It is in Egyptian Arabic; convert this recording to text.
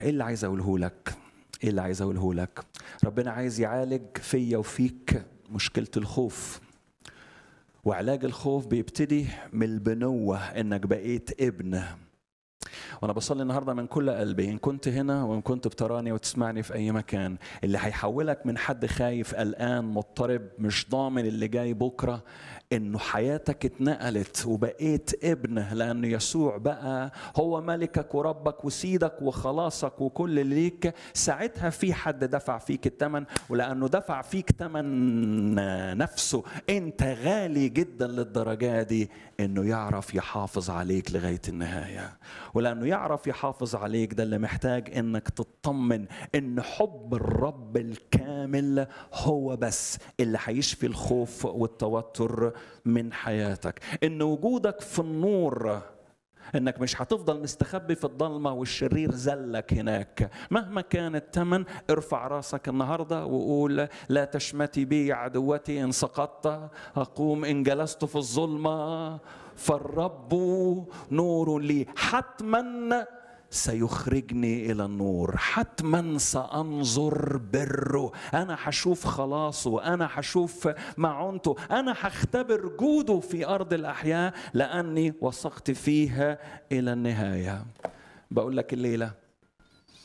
ايه اللي عايز اقوله لك ايه اللي عايز اقوله لك ربنا عايز يعالج فيا وفيك مشكله الخوف وعلاج الخوف بيبتدي من البنوه انك بقيت ابن وانا بصلي النهارده من كل قلبي ان كنت هنا وان كنت بتراني وتسمعني في اي مكان اللي هيحولك من حد خايف قلقان مضطرب مش ضامن اللي جاي بكره انه حياتك اتنقلت وبقيت ابن لان يسوع بقى هو ملكك وربك وسيدك وخلاصك وكل اللي ليك ساعتها في حد دفع فيك الثمن ولانه دفع فيك ثمن نفسه انت غالي جدا للدرجه دي انه يعرف يحافظ عليك لغايه النهايه ولانه يعرف يحافظ عليك ده اللي محتاج انك تطمن ان حب الرب الكامل هو بس اللي هيشفي الخوف والتوتر من حياتك ان وجودك في النور انك مش هتفضل مستخبي في الضلمه والشرير زلك هناك مهما كان الثمن ارفع راسك النهارده وقول لا تشمتي بي عدوتي ان سقطت اقوم ان جلست في الظلمه فالرب نور لي حتما سيخرجني الى النور حتما سانظر بره انا هشوف خلاصه انا هشوف معونته انا هختبر جوده في ارض الاحياء لاني وثقت فيها الى النهايه بقول لك الليله